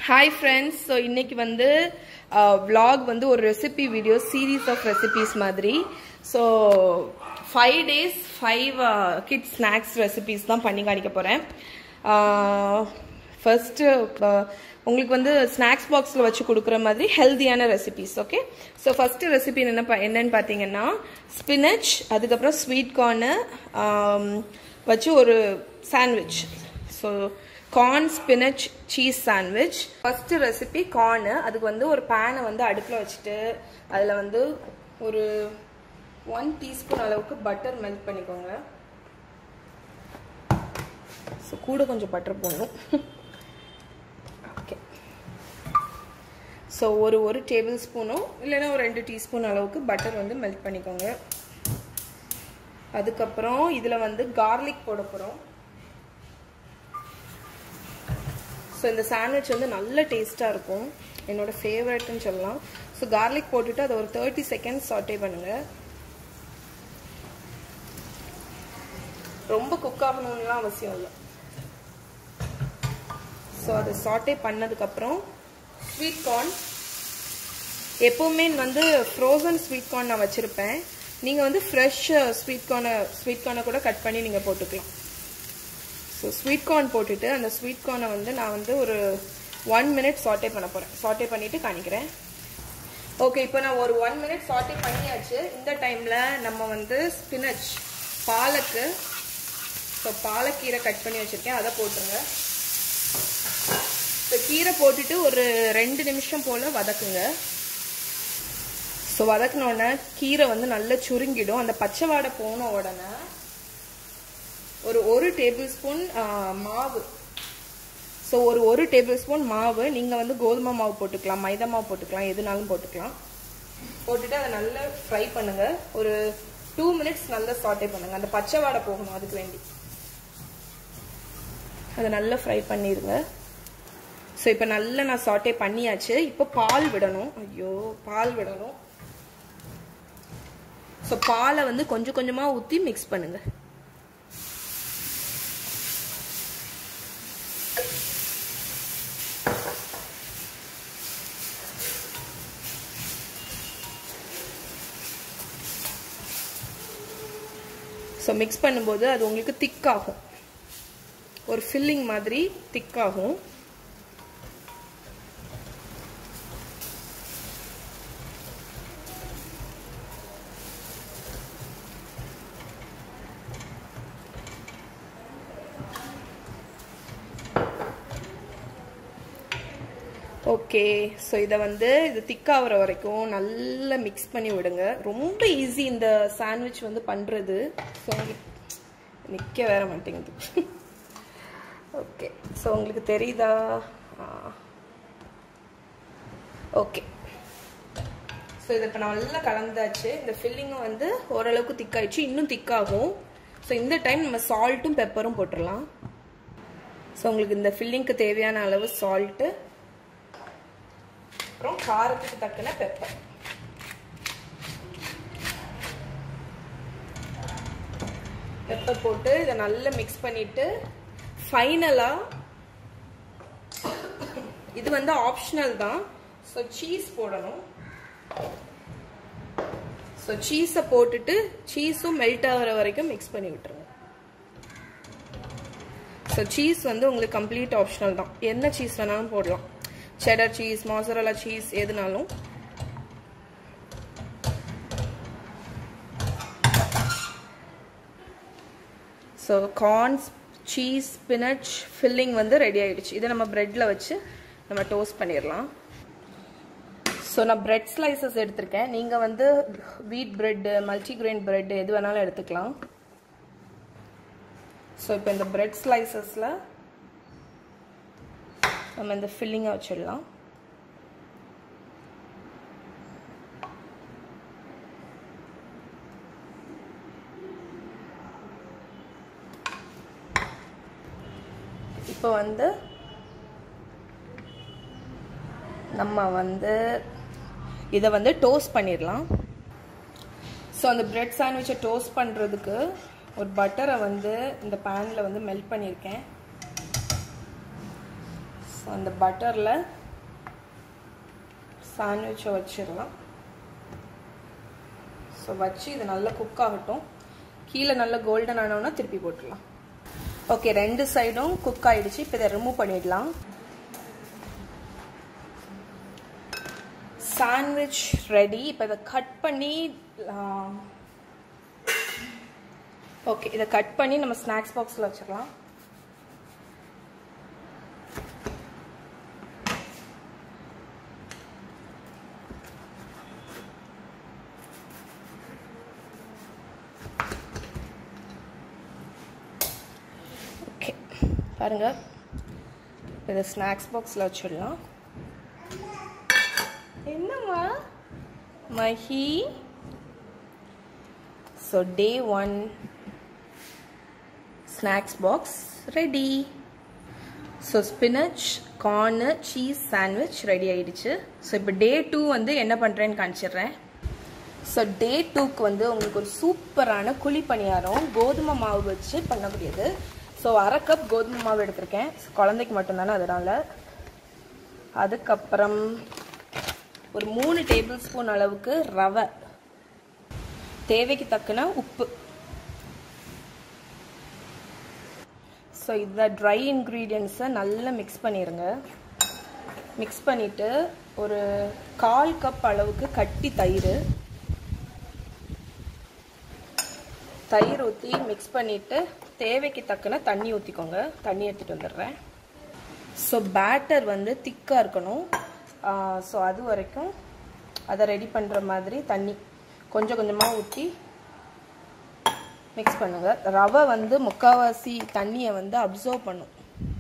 hi friends so இன்னைக்கு வந்து vlog வந்து ஒரு recipe video series of recipes மாதிரி so five days five kid snacks recipes தான் பண்ணி காணிக்க போகிறேன் ஃபர்ஸ்ட்டு உங்களுக்கு வந்து ஸ்நாக்ஸ் பாக்ஸில் வச்சு கொடுக்குற மாதிரி ஹெல்த்தியான recipes okay so first recipe என்ன பா- என்னன்னு பார்த்தீங்கன்னா ஸ்பினச் அதுக்கப்புறம் ஸ்வீட் கார்னு வச்சு ஒரு sandwich so corn spinach cheese sandwich first recipe corn அதுக்கு வந்து ஒரு பேனை வந்து அடுப்பில் வச்சுட்டு அதில் வந்து ஒரு ஒன் டீஸ்பூன் அளவுக்கு பட்டர் மெல்ட் பண்ணிக்கோங்க ஸோ கூட கொஞ்சம் பட்டர் போடணும் ஓகே ஸோ ஒரு ஒரு டேபிள் ஸ்பூனும் இல்லைன்னா ஒரு ரெண்டு டீஸ்பூன் அளவுக்கு பட்டர் வந்து மெல்ட் பண்ணிக்கோங்க அதுக்கப்புறம் இதில் வந்து கார்லிக் போட போகிறோம் ஸோ இந்த சாண்ட்விச் வந்து நல்ல டேஸ்ட்டாக இருக்கும் என்னோட ஃபேவரட்னு சொல்லலாம் ஸோ கார்லிக் போட்டுட்டு அதை ஒரு தேர்ட்டி செகண்ட்ஸ் சாட்டே பண்ணுங்க ரொம்ப குக் ஆகணும்லாம் அவசியம் இல்லை ஸோ அதை சாட்டே பண்ணதுக்கப்புறம் ஸ்வீட் கார்ன் எப்போவுமே வந்து ஃப்ரோசன் ஸ்வீட் கார்ன் நான் வச்சுருப்பேன் நீங்கள் வந்து ஃப்ரெஷ் ஸ்வீட் கார்னை ஸ்வீட் கார்னை கூட கட் பண்ணி நீங்கள் போட்டுக்கலாம் ஸோ ஸ்வீட் கார்ன் போட்டுட்டு அந்த ஸ்வீட் கார்னை வந்து நான் வந்து ஒரு ஒன் மினிட் சாட்டே பண்ண போகிறேன் சாட்டே பண்ணிவிட்டு காணிக்கிறேன் ஓகே இப்போ நான் ஒரு ஒன் மினிட் சாட்டே பண்ணியாச்சு இந்த டைமில் நம்ம வந்து ஸ்பினச் பாலக்கு ஸோ பாலக்கீரை கட் பண்ணி வச்சுருக்கேன் அதை போட்டுருங்க ஸோ கீரை போட்டுட்டு ஒரு ரெண்டு நிமிஷம் போல் வதக்குங்க ஸோ வதக்கினோடனே கீரை வந்து நல்லா சுருங்கிடும் அந்த பச்சை வாடை போன உடனே ஒரு ஒரு டேபிள் ஸ்பூன் மாவு ஸோ ஒரு ஒரு டேபிள் ஸ்பூன் மாவு நீங்கள் வந்து கோதுமை மாவு போட்டுக்கலாம் மைதா மாவு போட்டுக்கலாம் எதுனாலும் போட்டுக்கலாம் போட்டுட்டு அதை நல்லா ஃப்ரை பண்ணுங்க ஒரு டூ மினிட்ஸ் நல்லா சாட்டே பண்ணுங்க அந்த பச்சை வாடை போகணும் அதுக்கு வேண்டி அதை நல்லா ஃப்ரை பண்ணிடுங்க ஸோ இப்போ நல்லா நான் சாட்டே பண்ணியாச்சு இப்போ பால் விடணும் ஐயோ பால் விடணும் ஸோ பாலை வந்து கொஞ்சம் கொஞ்சமாக ஊற்றி மிக்ஸ் பண்ணுங்க ஸோ மிக்ஸ் பண்ணும்போது அது உங்களுக்கு திக்காகும் ஒரு ஃபில்லிங் மாதிரி திக்காகும் ஓகே ஸோ இதை வந்து இது திக்காகிற வரைக்கும் நல்லா மிக்ஸ் பண்ணி விடுங்க ரொம்ப ஈஸி இந்த சாண்ட்விச் வந்து பண்ணுறது ஸோ நிற்க வேற மாட்டேங்குது ஓகே ஸோ உங்களுக்கு தெரியுதா ஓகே ஸோ இதை இப்போ நல்லா கலந்தாச்சு இந்த ஃபில்லிங்கும் வந்து ஓரளவுக்கு திக்காயிடுச்சு இன்னும் திக்காகும் ஸோ இந்த டைம் நம்ம சால்ட்டும் பெப்பரும் போட்டுடலாம் ஸோ உங்களுக்கு இந்த ஃபில்லிங்க்கு தேவையான அளவு சால்ட்டு அப்புறம் காரத்துக்கு தக்கன பெப்பர் பெப்பர் போட்டு இதை நல்லா மிக்ஸ் பண்ணிட்டு ஃபைனலா இது வந்து ஆப்ஷனல் தான் ஸோ சீஸ் போடணும் ஸோ சீஸை போட்டுட்டு சீஸும் மெல்ட் ஆகிற வரைக்கும் மிக்ஸ் பண்ணி விட்டுருங்க ஸோ சீஸ் வந்து உங்களுக்கு கம்ப்ளீட் ஆப்ஷனல் தான் என்ன சீஸ் வேணாலும் போடலாம் செடர் சீஸ் மாசரலா சீஸ் எதுனாலும் so corns cheese spinach filling வந்து ரெடி ஆயிடுச்சு இதை நம்ம ப்ரெட்டில் வச்சு நம்ம டோஸ்ட் பண்ணிடலாம் ஸோ நான் பிரெட் ஸ்லைசஸ் எடுத்திருக்கேன் நீங்கள் வந்து வீட் பிரெட்டு மல்டிகிரெயின் பிரெட் எது வேணாலும் எடுத்துக்கலாம் ஸோ இப்போ இந்த பிரெட் ஸ்லைசஸில் நம்ம இந்த ஃபில்லிங்கை வச்சிடலாம் இப்போ வந்து நம்ம வந்து இதை வந்து டோஸ்ட் பண்ணிடலாம் ஸோ அந்த பிரெட் சாண்ட்விச்சை டோஸ்ட் பண்ணுறதுக்கு ஒரு பட்டரை வந்து இந்த பேனில் வந்து மெல்ட் பண்ணியிருக்கேன் ஸோ அந்த பட்டரில் சாண்ட்விச்சை வச்சிடலாம் ஸோ வச்சு இது நல்லா குக் ஆகட்டும் கீழே நல்லா கோல்டன் ஆனோன்னா திருப்பி போட்டுடலாம் ஓகே ரெண்டு சைடும் குக் ஆயிடுச்சு இப்போ இதை ரிமூவ் பண்ணிடலாம் சாண்ட்விச் ரெடி இப்போ இதை கட் பண்ணி ஓகே இதை கட் பண்ணி நம்ம ஸ்நாக்ஸ் பாக்ஸில் வச்சுக்கலாம் ஓகே பாருங்க இதை ஸ்நாக்ஸ் பாக்ஸில் வச்சிடலாம் என்னம்மா Mahi so day one snacks box ready so spinach corn cheese sandwich ready ஆயிடுச்சு ஸோ இப்போ டே டூ வந்து என்ன பண்ணுறேன்னு காமிச்சிடுறேன் ஸோ டே டூக்கு வந்து உங்களுக்கு ஒரு சூப்பரான குழி பணியாரம் கோதுமை மாவு வச்சு பண்ணக்கூடியது ஸோ அரை கப் கோதுமை மாவு எடுத்திருக்கேன் குழந்தைக்கு மட்டும்தானே அதனால் அதுக்கப்புறம் ஒரு மூணு டேபிள் ஸ்பூன் அளவுக்கு ரவை தேவைக்கு தக்கன உப்பு ஸோ இந்த ட்ரை இன்க்ரீடியன்ஸை நல்லா மிக்ஸ் பண்ணிடுங்க மிக்ஸ் பண்ணிவிட்டு ஒரு கால் கப் அளவுக்கு கட்டி தயிர் தயிர் ஊற்றி மிக்ஸ் பண்ணிவிட்டு தேவைக்கு தக்கன தண்ணி ஊற்றிக்கோங்க தண்ணி எடுத்துகிட்டு வந்துடுறேன் ஸோ பேட்டர் வந்து திக்காக இருக்கணும் ஸோ அது வரைக்கும் அதை ரெடி பண்ணுற மாதிரி தண்ணி கொஞ்சம் கொஞ்சமாக ஊற்றி மிக்ஸ் பண்ணுங்கள் ரவை வந்து முக்கால்வாசி தண்ணியை வந்து அப்சர்வ் பண்ணும்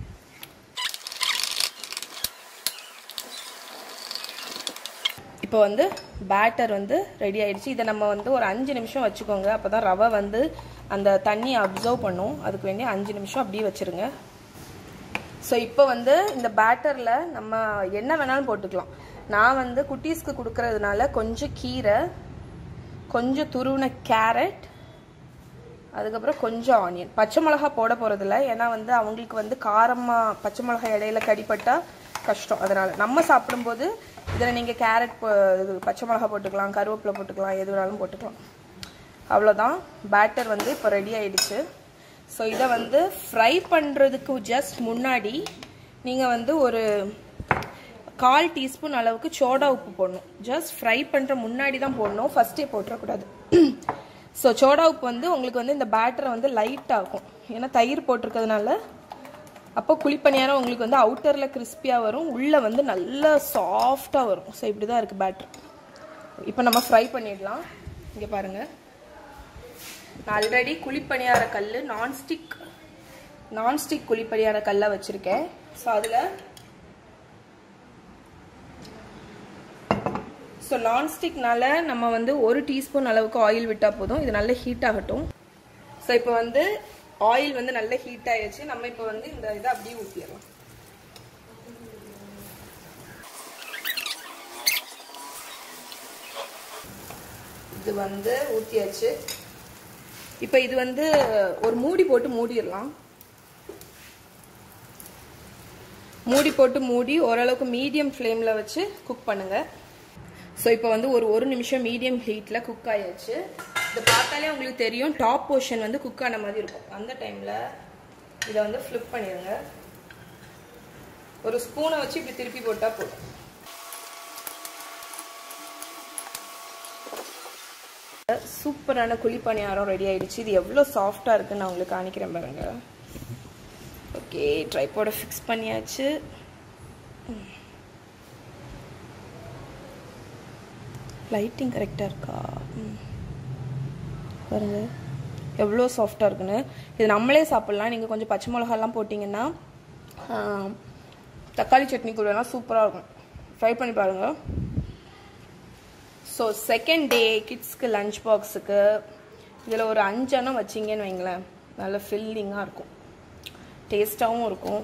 இப்போ வந்து பேட்டர் வந்து ரெடி ஆயிடுச்சு இதை நம்ம வந்து ஒரு அஞ்சு நிமிஷம் வச்சுக்கோங்க அப்போ தான் ரவை வந்து அந்த தண்ணியை அப்சர்வ் பண்ணும் அதுக்கு வேண்டி அஞ்சு நிமிஷம் அப்படியே வச்சுருங்க ஸோ இப்போ வந்து இந்த பேட்டரில் நம்ம என்ன வேணாலும் போட்டுக்கலாம் நான் வந்து குட்டீஸ்க்கு கொடுக்கறதுனால கொஞ்சம் கீரை கொஞ்சம் துருவின கேரட் அதுக்கப்புறம் கொஞ்சம் ஆனியன் பச்சை மிளகா போட போகிறதில்ல ஏன்னா வந்து அவங்களுக்கு வந்து காரமாக பச்சை மிளகா இடையில கடிப்பட்டால் கஷ்டம் அதனால் நம்ம சாப்பிடும்போது இதில் நீங்கள் கேரட் இது பச்சை மிளகா போட்டுக்கலாம் கருவேப்பிலை போட்டுக்கலாம் எது வேணாலும் போட்டுக்கலாம் அவ்வளோதான் பேட்டர் வந்து இப்போ ரெடி ஆயிடுச்சு ஸோ இதை வந்து ஃப்ரை பண்ணுறதுக்கு ஜஸ்ட் முன்னாடி நீங்கள் வந்து ஒரு கால் டீஸ்பூன் அளவுக்கு சோடா உப்பு போடணும் ஜஸ்ட் ஃப்ரை பண்ணுற முன்னாடி தான் போடணும் ஃபஸ்ட்டே போட்டுறக்கூடாது ஸோ சோடா உப்பு வந்து உங்களுக்கு வந்து இந்த பேட்டரை வந்து லைட்டாக இருக்கும் ஏன்னா தயிர் போட்டிருக்கிறதுனால அப்போ குழிப்பணியாரம் உங்களுக்கு வந்து அவுட்டரில் கிறிஸ்பியாக வரும் உள்ளே வந்து நல்லா சாஃப்டாக வரும் ஸோ இப்படி தான் இருக்குது பேட்டர் இப்போ நம்ம ஃப்ரை பண்ணிடலாம் இங்கே பாருங்கள் நான் ஆல்ரெடி குழிப்பணியார கல் நான்ஸ்டிக் நான்ஸ்டிக் குழிப்பணியார கல்லை வச்சுருக்கேன் ஸோ அதில் ஸோ நான்ஸ்டிக்னால நம்ம வந்து ஒரு டீஸ்பூன் அளவுக்கு ஆயில் விட்டால் போதும் இது நல்ல ஹீட் ஆகட்டும் ஸோ இப்போ வந்து ஆயில் வந்து நல்ல ஹீட் ஆயிடுச்சு நம்ம இப்போ வந்து இந்த இதை அப்படியே ஊற்றிடலாம் இது வந்து ஊற்றியாச்சு இப்போ இது வந்து ஒரு மூடி போட்டு மூடிடலாம் மூடி போட்டு மூடி ஓரளவுக்கு மீடியம் ஃப்ளேமில் வச்சு குக் பண்ணுங்கள் ஸோ இப்போ வந்து ஒரு ஒரு நிமிஷம் மீடியம் ஹீட்டில் குக் ஆயாச்சு இதை பார்த்தாலே உங்களுக்கு தெரியும் டாப் போர்ஷன் வந்து குக் ஆன மாதிரி இருக்கும் அந்த டைமில் இதை வந்து ஃப்ளிப் பண்ணிடுங்க ஒரு ஸ்பூனை வச்சு இப்படி திருப்பி போட்டால் போதும் சூப்பரான குழிப்பணியாரம் ரெடி ஆயிடுச்சு இது எவ்வளோ சாஃப்டாக இருக்குன்னு நான் உங்களுக்கு காணிக்கிறேன் பாருங்க ஓகே ட்ரைப்போட ஃபிக்ஸ் பண்ணியாச்சு லைட்டிங் கரெக்டாக இருக்கா பாருங்க எவ்வளோ சாஃப்டாக இருக்குன்னு இது நம்மளே சாப்பிட்லாம் நீங்கள் கொஞ்சம் பச்சை மிளகாலாம் போட்டிங்கன்னா தக்காளி சட்னி கூடலாம் சூப்பராக இருக்கும் ட்ரை பண்ணி பாருங்கள் ஸோ செகண்ட் டே கிட்ஸ்க்கு லஞ்ச் பாக்ஸுக்கு இதில் ஒரு அஞ்செண்ணம் வச்சிங்கன்னு வைங்களேன் நல்ல ஃபில்லிங்காக இருக்கும் டேஸ்ட்டாகவும் இருக்கும்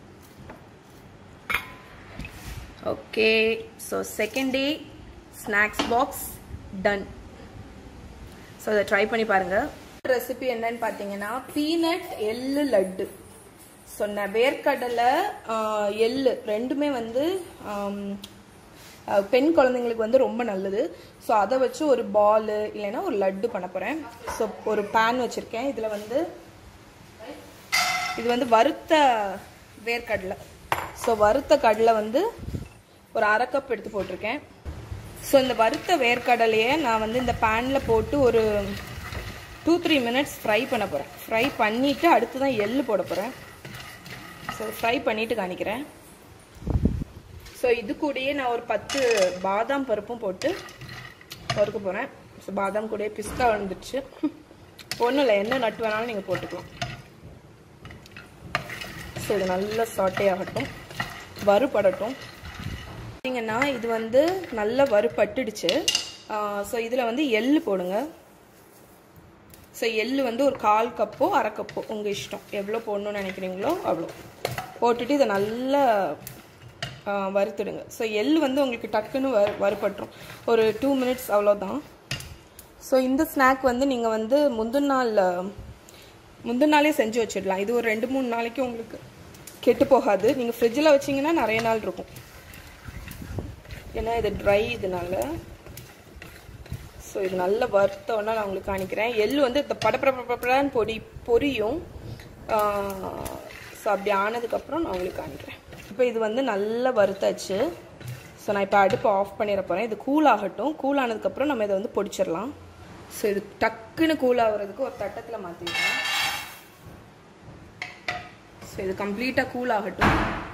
okay so second day snacks box done so அதை ட்ரை பண்ணி பாருங்கள் ரெசிபி என்னன்னு பார்த்தீங்கன்னா பீனட் எள்ளு லட்டு ஸோ வேர்க்கடலை எள்ளு ரெண்டுமே வந்து அஹ், பெண் குழந்தைங்களுக்கு வந்து ரொம்ப நல்லது ஸோ அதை வச்சு ஒரு பால் இல்லைன்னா ஒரு லட்டு பண்ண போகிறேன் ஸோ ஒரு பேன் வச்சுருக்கேன் இதில் வந்து இது வந்து வறுத்த வேர்க்கடலை ஸோ வறுத்த கடலை வந்து ஒரு அரை கப் எடுத்து போட்டிருக்கேன் ஸோ இந்த வறுத்த வேர்க்கடலையை நான் வந்து இந்த பேனில் போட்டு ஒரு டூ த்ரீ மினிட்ஸ் ஃப்ரை பண்ண போகிறேன் ஃப்ரை பண்ணிவிட்டு அடுத்து தான் எள்ளு போட போகிறேன் ஸோ ஃப்ரை பண்ணிவிட்டு காணிக்கிறேன் ஸோ இது கூடயே நான் ஒரு பத்து பாதாம் பருப்பும் போட்டு வறுக்க போகிறேன் ஸோ பாதாம் கூடயே பிஸ்தா வந்துடுச்சு ஒன்றும் இல்லை என்ன நட்டு வேணாலும் நீங்கள் போட்டுக்கலாம் ஸோ இது நல்லா சாட்டே ஆகட்டும் வறுபடட்டும் பார்த்தீங்கன்னா இது வந்து நல்லா வறுபட்டுடுச்சு ஸோ இதில் வந்து எள்ளு போடுங்க ஸோ எள்ளு வந்து ஒரு கால் கப்போ அரை கப்போ உங்கள் இஷ்டம் எவ்வளோ போடணும்னு நினைக்கிறீங்களோ அவ்வளோ போட்டுட்டு இதை நல்லா ஆ, வறுத்துடுங்க ஸோ எள்ளு வந்து உங்களுக்கு டக்குன்னு வறு வறுபட்டுரும் ஒரு டூ மினிட்ஸ் அவ்வளோதான் ஸோ இந்த ஸ்நாக் வந்து நீங்கள் வந்து முந்தின நாள் முந்தின நாளே செஞ்சு வச்சிடலாம் இது ஒரு ரெண்டு மூணு நாளைக்கு உங்களுக்கு கெட்டு போகாது நீங்கள் ஃப்ரிட்ஜில் வச்சிங்கன்னா நிறைய நாள் இருக்கும் ஏன்னா இது ட்ரை இதனால ஸோ இது நல்லா வறுத்தோன்னா நான் உங்களுக்கு காணிக்கிறேன் எள்ளு வந்து இந்த படப்படப்படன்னு பொடி பொரியும் ஸோ அப்படி ஆனதுக்கப்புறம் நான் உங்களுக்கு காணிக்கிறேன் இப்போ இது வந்து நல்லா வறுத்தாச்சு ஸோ நான் இப்போ அடுப்பை ஆஃப் பண்ணிட போகிறேன் இது கூல் ஆகட்டும் கூல் ஆனதுக்கப்புறம் நம்ம இதை வந்து பொடிச்சிடலாம் ஸோ இது டக்குன்னு கூல் ஆகுறதுக்கு ஒரு தட்டத்தில் மாற்றிடுறேன் ஸோ இது கம்ப்ளீட்டாக கூல் ஆகட்டும்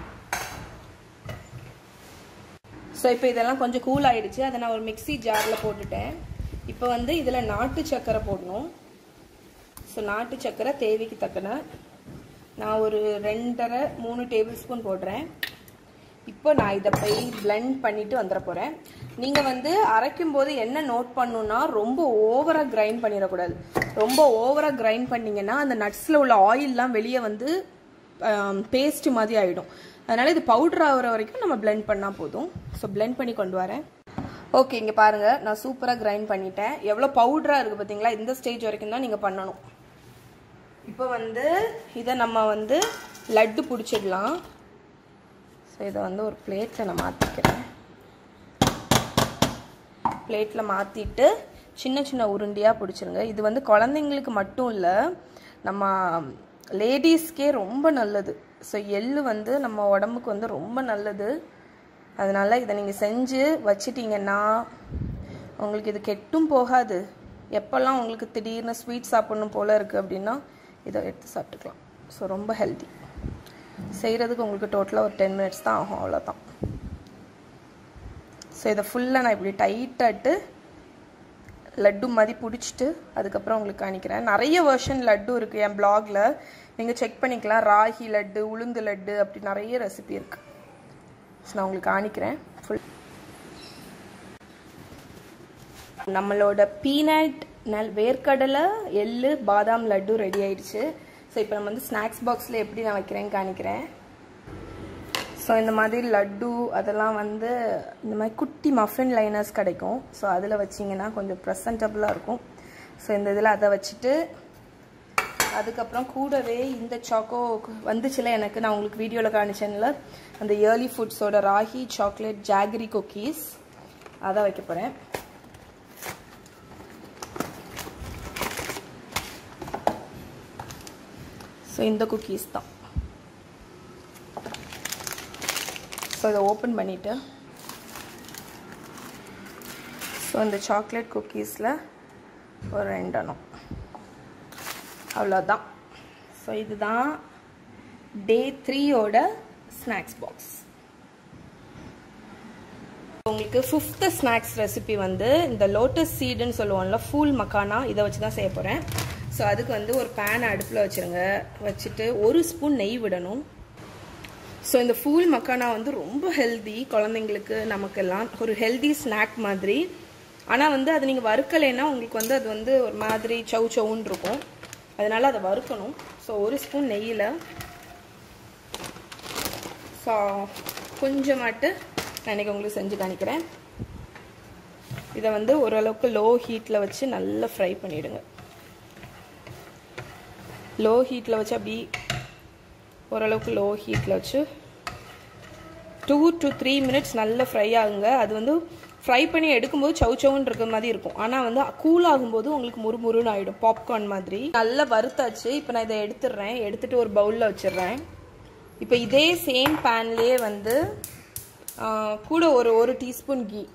ஸோ இப்போ இதெல்லாம் கொஞ்சம் கூல் ஆயிடுச்சு அதை நான் ஒரு மிக்ஸி ஜாரில் போட்டுட்டேன் இப்போ வந்து இதில் நாட்டு சக்கரை போடணும் ஸோ நாட்டு சக்கரை தேவைக்கு தக்கன நான் ஒரு ரெண்டரை மூணு டேபிள் ஸ்பூன் போடுறேன் இப்போ நான் இதை போய் பிளெண்ட் பண்ணிட்டு வந்துட போகிறேன் நீங்கள் வந்து அரைக்கும் போது என்ன நோட் பண்ணணும்னா ரொம்ப ஓவராக கிரைண்ட் பண்ணிடக்கூடாது ரொம்ப ஓவராக கிரைண்ட் பண்ணீங்கன்னா அந்த நட்ஸில் உள்ள ஆயில்லாம் வெளியே வந்து பேஸ்ட் மாதிரி ஆகிடும் அதனால் இது பவுடர் ஆகிற வரைக்கும் நம்ம பிளெண்ட் பண்ணால் போதும் ஸோ பிளெண்ட் பண்ணி கொண்டு வரேன் ஓகே இங்கே பாருங்கள் நான் சூப்பராக கிரைண்ட் பண்ணிட்டேன் எவ்வளோ பவுடராக இருக்குது பார்த்தீங்களா இந்த ஸ்டேஜ் வரைக்கும் தான் நீங்கள் பண்ணணும் இப்போ வந்து இதை நம்ம வந்து லட்டு பிடிச்சிடலாம் ஸோ இதை வந்து ஒரு பிளேட்டில் நான் மாற்றிக்கிறேன் பிளேட்டில் மாற்றிட்டு சின்ன சின்ன உருண்டையாக பிடிச்சிருங்க இது வந்து குழந்தைங்களுக்கு மட்டும் இல்லை நம்ம லேடிஸ்க்கே ரொம்ப நல்லது ஸோ எள்ளு வந்து நம்ம உடம்புக்கு வந்து ரொம்ப நல்லது அதனால் இதை நீங்கள் செஞ்சு வச்சிட்டிங்கன்னா உங்களுக்கு இது கெட்டும் போகாது எப்போல்லாம் உங்களுக்கு திடீர்னு ஸ்வீட் சாப்பிடணும் போல் இருக்குது அப்படின்னா இதை எடுத்து சாப்பிட்டுக்கலாம் ஸோ ரொம்ப ஹெல்த்தி செய்கிறதுக்கு உங்களுக்கு டோட்டலாக ஒரு டென் மினிட்ஸ் தான் ஆகும் அவ்வளோதான் ஸோ இதை ஃபுல்லாக நான் இப்படி டைட்டாட்டு லட்டு மாதிரி பிடிச்சிட்டு அதுக்கப்புறம் உங்களுக்கு காணிக்கிறேன் நிறைய வெர்ஷன் லட்டு இருக்குது என் பிளாகில் நீங்கள் செக் பண்ணிக்கலாம் ராகி லட்டு உளுந்து லட்டு அப்படி நிறைய ரெசிபி இருக்குது ஸோ நான் உங்களுக்கு காணிக்கிறேன் ஃபுல் நம்மளோட பீனட் நல் வேர்க்கடலை எள்ளு பாதாம் லட்டு ரெடி ஆயிடுச்சு ஸோ இப்போ நம்ம வந்து ஸ்நாக்ஸ் பாக்ஸில் எப்படி நான் வைக்கிறேன்னு காணிக்கிறேன் ஸோ இந்த மாதிரி லட்டு அதெல்லாம் வந்து இந்த மாதிரி குட்டி மஃபின் லைனர்ஸ் கிடைக்கும் ஸோ அதில் வச்சிங்கன்னா கொஞ்சம் ப்ரெசன்டபுளாக இருக்கும் ஸோ இந்த இதில் அதை வச்சுட்டு அதுக்கப்புறம் கூடவே இந்த சாக்கோ வந்துச்சுல எனக்கு நான் உங்களுக்கு வீடியோவில் காணிச்சேன்ல அந்த இயர்லி ஃபுட்ஸோட ராகி சாக்லேட் ஜாகரி குக்கீஸ் அதை வைக்க போகிறேன் ஸோ இந்த குக்கீஸ் தான் ஸோ இதை ஓப்பன் பண்ணிவிட்டு ஸோ இந்த சாக்லேட் குக்கீஸில் ஒரு ரெண்டணும் அவ்வளோதான் ஸோ இதுதான் டே த்ரீயோட ஸ்நாக்ஸ் பாக்ஸ் உங்களுக்கு ஃபிஃப்த்து ஸ்நாக்ஸ் ரெசிபி வந்து இந்த லோட்டஸ் சீடுன்னு சொல்லுவோம்ல ஃபூல் மக்கானா இதை வச்சு தான் செய்ய போகிறேன் ஸோ அதுக்கு வந்து ஒரு பேன் அடுப்பில் வச்சுருங்க வச்சுட்டு ஒரு ஸ்பூன் நெய் விடணும் ஸோ இந்த ஃபூல் மக்கானா வந்து ரொம்ப ஹெல்தி குழந்தைங்களுக்கு நமக்கெல்லாம் ஒரு ஹெல்தி ஸ்நாக் மாதிரி ஆனால் வந்து அது நீங்கள் வறுக்கலைன்னா உங்களுக்கு வந்து அது வந்து ஒரு மாதிரி சவு சவுன்னு இருக்கும் அதனால் அதை வறுக்கணும் ஸோ ஒரு ஸ்பூன் நெய்யில் ஸோ கொஞ்சமாட்டு நான் இன்றைக்கி உங்களுக்கு செஞ்சு காணிக்கிறேன் இதை வந்து ஓரளவுக்கு லோ ஹீட்டில் வச்சு நல்லா ஃப்ரை பண்ணிவிடுங்க லோ ஹீட்டில் வச்சு அப்படி ஓரளவுக்கு லோ ஹீட்டில் வச்சு டூ டு த்ரீ மினிட்ஸ் நல்லா ஃப்ரை ஆகுங்க அது வந்து ஃப்ரை பண்ணி எடுக்கும்போது சவு சவுன்னு இருக்கிற மாதிரி இருக்கும் ஆனால் வந்து கூல் ஆகும்போது உங்களுக்கு முறுமுறுன்னு ஆகிடும் பாப்கார்ன் மாதிரி நல்லா வறுத்தாச்சு இப்போ நான் இதை எடுத்துடுறேன் எடுத்துட்டு ஒரு பவுலில் வச்சிடுறேன் இப்போ இதே சேம் பேன்லேயே வந்து கூட ஒரு ஒரு டீஸ்பூன் கீ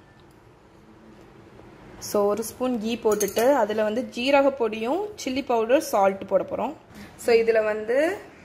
ஸோ ஒரு ஸ்பூன் கீ போட்டுட்டு அதில் வந்து ஜீரக பொடியும் சில்லி பவுடர் சால்ட் போட போகிறோம் ஸோ இதில் வந்து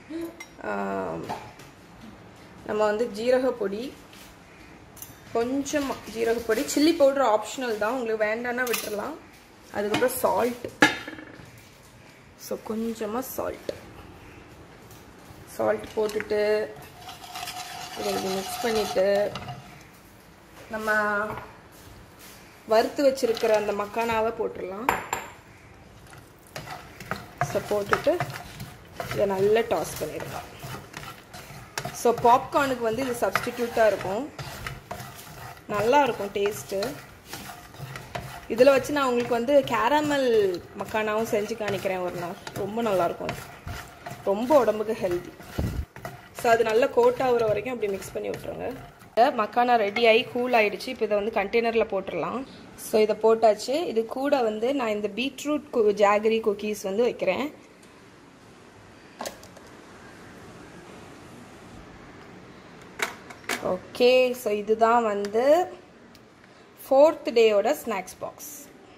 நம்ம வந்து ஜீரக பொடி கொஞ்சம் ஜீரக பொடி சில்லி பவுடர் ஆப்ஷனல் தான் உங்களுக்கு வேண்டாம்னா விட்டுறலாம் அதுக்கப்புறம் சால்ட் ஸோ கொஞ்சமாக சால்ட் சால்ட் போட்டுட்டு இதை மிக்ஸ் பண்ணிவிட்டு நம்ம வறுத்து வச்சிருக்கிற அந்த மக்கானாவை போட்டுடலாம் ஸோ போட்டுட்டு இதை நல்லா டாஸ் பண்ணிடலாம் ஸோ பாப்கார்னுக்கு வந்து இது சப்ஸ்டிடியூட்டாக இருக்கும் நல்லா இருக்கும் டேஸ்ட்டு இதில் வச்சு நான் உங்களுக்கு வந்து கேரமல் மக்கானாவும் செஞ்சு காணிக்கிறேன் ஒரு நாள் ரொம்ப நல்லாயிருக்கும் ரொம்ப உடம்புக்கு ஹெல்தி ஸோ அது நல்லா கோட் ஆகுற வரைக்கும் அப்படி மிக்ஸ் பண்ணி விட்ருங்க மக்கானா ரெடி ஆகி கூல் ஆயிடுச்சு இப்போ இதை வந்து கண்டெய்னரில் போட்டுடலாம் ஸோ இதை போட்டாச்சு இது கூட வந்து நான் இந்த பீட்ரூட் ஜாகரி குக்கீஸ் வந்து வைக்கிறேன் ஓகே ஸோ இதுதான் வந்து ஃபோர்த் டேயோட ஸ்நாக்ஸ் பாக்ஸ்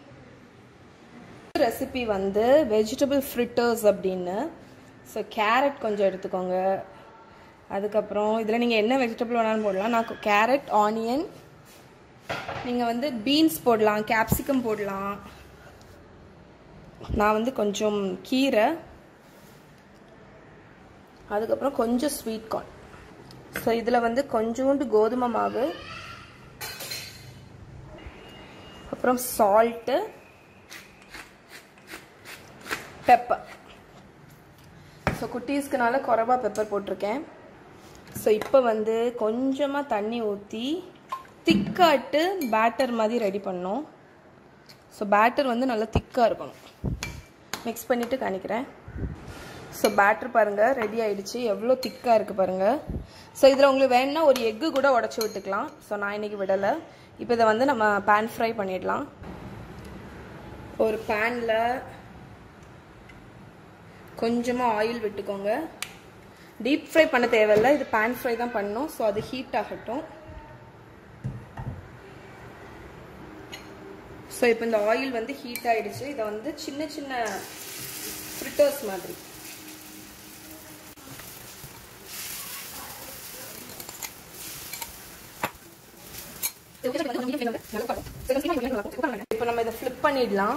ரெசிபி வந்து வெஜிடபிள் ஃப்ரிட்டர்ஸ் அப்படின்னு ஸோ கேரட் கொஞ்சம் எடுத்துக்கோங்க அதுக்கப்புறம் இதில் நீங்கள் என்ன வெஜிடபிள் வேணாலும் போடலாம் நான் கேரட் ஆனியன் நீங்கள் வந்து பீன்ஸ் போடலாம் கேப்சிகம் போடலாம் நான் வந்து கொஞ்சம் கீரை அதுக்கப்புறம் கொஞ்சம் ஸ்வீட் கார்ன் ஸோ இதில் வந்து கொஞ்சோண்டு கோதுமை மாவு அப்புறம் சால்ட்டு பெப்பர் ஸோ குட்டீஸ்க்குனால குறவா பெப்பர் போட்டிருக்கேன் ஸோ இப்போ வந்து கொஞ்சமாக தண்ணி ஊற்றி திக்காட்டு பேட்டர் மாதிரி ரெடி பண்ணோம் ஸோ பேட்டர் வந்து நல்லா திக்காக இருக்கணும் மிக்ஸ் பண்ணிவிட்டு காணிக்கிறேன் ஸோ பேட்டர் பாருங்கள் ரெடி ஆகிடுச்சு எவ்வளோ திக்காக இருக்குது பாருங்கள் ஸோ இதில் உங்களுக்கு வேணும்னா ஒரு எக்கு கூட உடச்சி விட்டுக்கலாம் ஸோ நான் இன்றைக்கி விடலை இப்போ இதை வந்து நம்ம பேன் ஃப்ரை பண்ணிடலாம் ஒரு பேனில் கொஞ்சமாக ஆயில் விட்டுக்கோங்க டீப் ஃப்ரை பண்ண தேவையில்லை இது பேன் ஃப்ரை தான் பண்ணணும் ஸோ அது ஹீட் ஆகட்டும் ஸோ இப்போ இந்த ஆயில் வந்து ஹீட் ஆகிடுச்சு இதை வந்து சின்ன சின்ன ஃப்ரிட்டர்ஸ் மாதிரி இப்போ நம்ம இதை ஃப்ளிப் பண்ணிடலாம்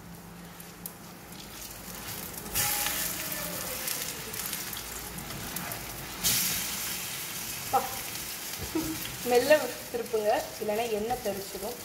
மெல்ல திருப்புங்க இல்லைன்னா எண்ணெய் தெரிச்சிடும்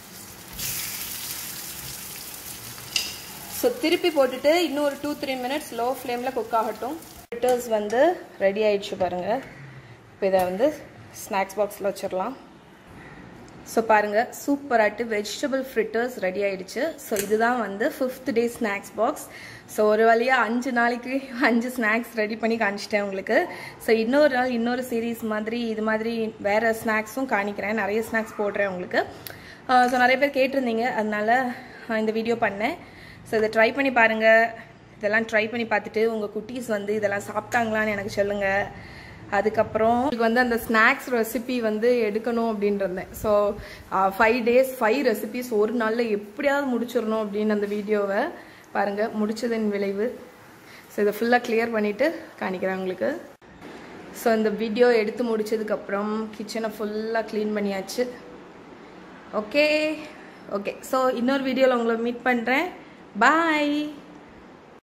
ஸோ திருப்பி போட்டுட்டு இன்னும் ஒரு டூ த்ரீ மினிட்ஸ் லோ ஃப்ளேமில் குக் ஆகட்டும் ஃப்ரிட்டர்ஸ் வந்து ரெடி ஆயிடுச்சு பாருங்கள் இப்போ இதை வந்து ஸ்நாக்ஸ் பாக்ஸில் வச்சிடலாம் ஸோ பாருங்கள் சூப்பராட்டு வெஜிடபிள் ஃப்ரிட்டர்ஸ் ரெடி ஆயிடுச்சு ஸோ இதுதான் வந்து fifth day snacks box so ஒரு வழியாக அஞ்சு நாளைக்கு அஞ்சு ஸ்நாக்ஸ் ரெடி பண்ணி காமிச்சிட்டேன் உங்களுக்கு ஸோ இன்னொரு நாள் இன்னொரு சீரீஸ் மாதிரி இது மாதிரி வேறு ஸ்நாக்ஸும் காணிக்கிறேன் நிறைய ஸ்நாக்ஸ் போடுறேன் உங்களுக்கு ஸோ நிறைய பேர் கேட்டிருந்தீங்க அதனால இந்த வீடியோ பண்ணேன் ஸோ இதை ட்ரை பண்ணி பாருங்கள் இதெல்லாம் ட்ரை பண்ணி பார்த்துட்டு உங்கள் குட்டீஸ் வந்து இதெல்லாம் சாப்பிட்டாங்களான்னு எனக்கு சொல்லுங்கள் அதுக்கப்புறம் உங்களுக்கு வந்து அந்த ஸ்நாக்ஸ் ரெசிபி வந்து எடுக்கணும் அப்படின்னு இருந்தேன் so five days five recipes ஒரு நாளில் எப்படியாவது முடிச்சிடணும் அப்படின்னு அந்த வீடியோவை பாருங்கள் முடிச்சதன் விளைவு ஸோ இதை ஃபுல்லாக கிளியர் பண்ணிவிட்டு காணிக்கிறேன் உங்களுக்கு ஸோ இந்த வீடியோ எடுத்து முடிச்சதுக்கப்புறம் கிச்சனை ஃபுல்லாக க்ளீன் பண்ணியாச்சு ஓகே ஓகே ஸோ இன்னொரு வீடியோவில் உங்களை மீட் பண்ணுறேன் பாய்